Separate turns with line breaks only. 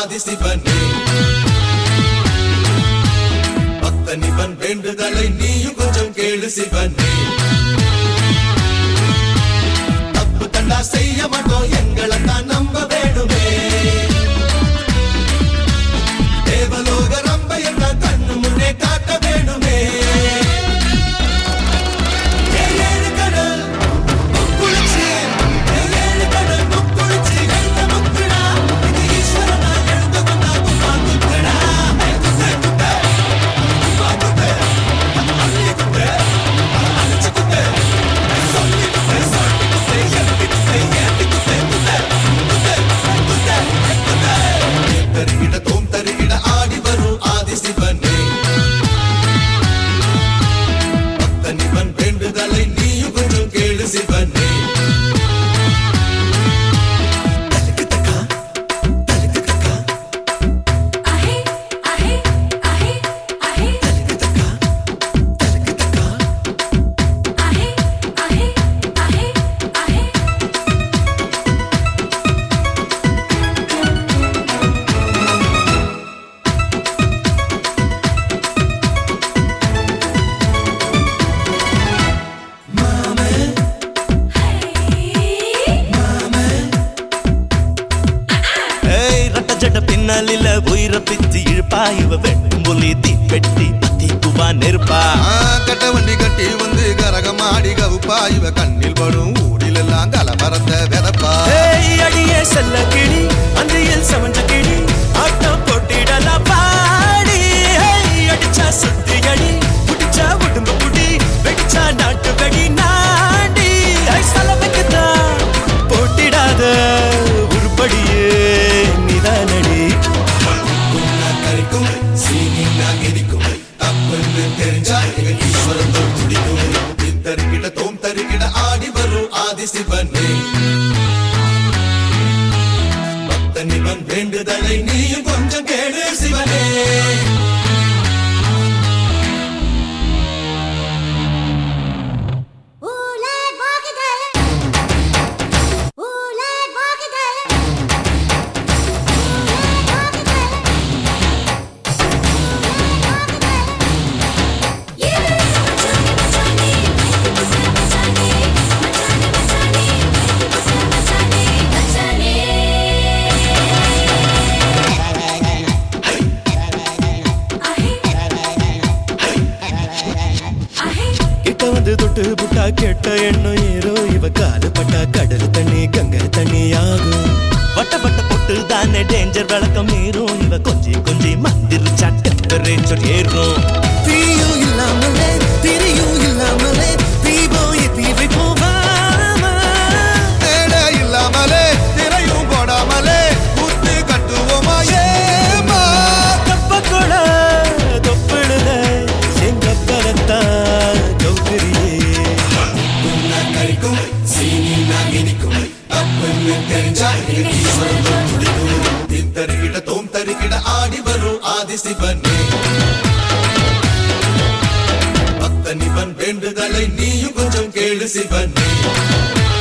ஆதி சிவனே பக்தனிவன் வேண்டுதலை நீயும் கொஞ்சம் கேளு சிவனே தப்பு தண்டா செய்ய மாட்டோம் எங்களை தான் நம்ப வேணுமே தேவலோக ரம்ப என்ன கண்ணு முன்னே காட்ட வேணுமே ஏழு ஏழு கடல் முக்குளிச்சு, ஏழு ஏழு கடல் முக்குளிச்சு, எழுந்த முக்குடா. இது ஈஸ்வரனா எழுந்து வந்தா கும்பா குத்தடா. குத்து, குத்து, கும்பா குத்து, அள்ளி குத்து, அழைச்சு குத்து, சொல்லி குத்து, சொல்லி குத்து, எழுதி குத்து, ஏத்தி குத்து, குத்து, குத்து, குத்து, குத்து. தருகிட தோம் தருகிட ஆடி வரும் ஆதி சிவனே பக்தனிவன் வேண்டுதலை நீயும் கொஞ்சம் கேளு சிவனே
आहे आहे आहे आहे आहे आहे आहे आहे
ஏய் ரட்ட ஜட பின்னாலில உயிர பிச்சு இழுப்பா இவ வெட்டும் புலி தீ பெட்டி தீக்குவா நெருப்பா
ஆ, கட்ட வண்டி கட்டி வந்து கரகமாடி கவுப்பா இவ கண்ணில் படும் ஊரில் எல்லாம் கலவரத்த வெதப்பா
ஏய் அடியே செல்ல கிளி அந்தியில் சமஞ்ச கிளி ஆட்டம் போட்டிடலாம் பாடி ஏய் அடிச்சா சுத்தி அடி புடிச்சா உடும்பு புடி வெடிச்சா நாட்டு வெடி நாடி ஐ சலமைக்குதான் போட்டிடாத உருப்படியே நிதானடி
உன்னா கரிக்கும் சீனி நாகிரிக்கும் தப்புன்னு தெரிஞ்சா எங்க ஈஸ்வரன் தோல் துடிக்கும் தருகிட தோம் தருகிட ஆடி வரும் ஆதி சிவனே பக்தனிவன் வேண்டுதலை நீயும் கொஞ்சம் கேளு சிவனே
ஊலே போகுதே ஊலே போகுதே
கிட்ட வந்து தொட்டு புட்டா கெட்ட எண்ணம் ஏறோ இவ காலு பட்டா கடல் தண்ணி கங்கை தண்ணி ஆகும் வட்ட வட்ட பொட்டு தானே டேஞ்சர் விளக்கம் மீறும் இவ கொஞ்சி கொஞ்சி மந்திரிச்சா டெம்பரேச்சர் ஏறும் தீயும் இல்லாமலே திரியும் இல்லாமலே தீபம் ஏத்தி வைப்போம் வாமா.
தேட இல்லாமலே திரையும் போடாமலே முத்து கட்டுவோமா ஏமா
கப்பக்குள தொப்பிடுத செங்கப்பரத்தான் கௌகரியே
உன்னா கரிக்கும் சீனி நாகிரிக்கும் தப்புன்னு தெரிஞ்சா எங்க ஈஸ்வரன் தோல் துடிக்கும் தருகிட தோம் தருகிட ஆடி வரும் ஆதி சிவனே பக்தனிவன் வேண்டுதலை நீயும் கொஞ்சம் கேளு சிவனே